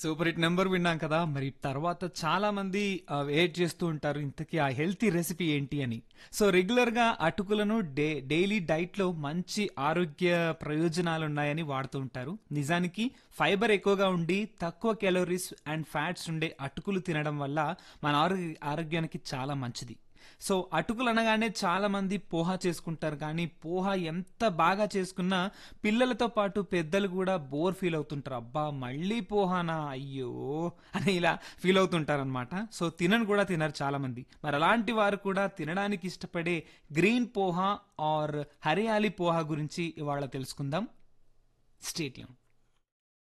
super hit number విన్నాం కదా మరి తర్వాత చాలా మంది ఆ, వెయిట్ చేస్తూ ఉంటారు ఇంతకీ ఆ హెల్తీ రెసిపీ ఏంటి అని సో రెగ్యులర్ గా అటుకులను డే డైలీ డైట్ లో మంచి ఆరోగ్య ప్రయోజనాలు ఉన్నాయని వాడుతూ ఉంటారు నిజానికి ఫైబర్ ఎక్కువగా ఉండి తక్కువ క్యాలోరీస్ అండ్ ఫ్యాట్స్ ఉండే అటుకులు తినడం వల్ల మన ఆరోగ్య ఆరోగ్యానికి చాలా మంచిది సో అటుకులు అనగానే చాలా మంది పోహా చేసుకుంటారు కానీ పోహా ఎంత బాగా చేసుకున్నా పిల్లలతో పాటు పెద్దలు కూడా బోర్ ఫీల్ అవుతుంటారు అబ్బా మళ్ళీ పోహానా అయ్యో అని ఇలా ఫీల్ అవుతుంటారు అనమాట సో తినను కూడా తినరు చాలా మంది మరి అలాంటి వారు కూడా తినడానికి ఇష్టపడే గ్రీన్ పోహా ఆర్ హరియాలి పోహా గురించి ఇవాళ తెలుసుకుందాం స్టేట్యూన్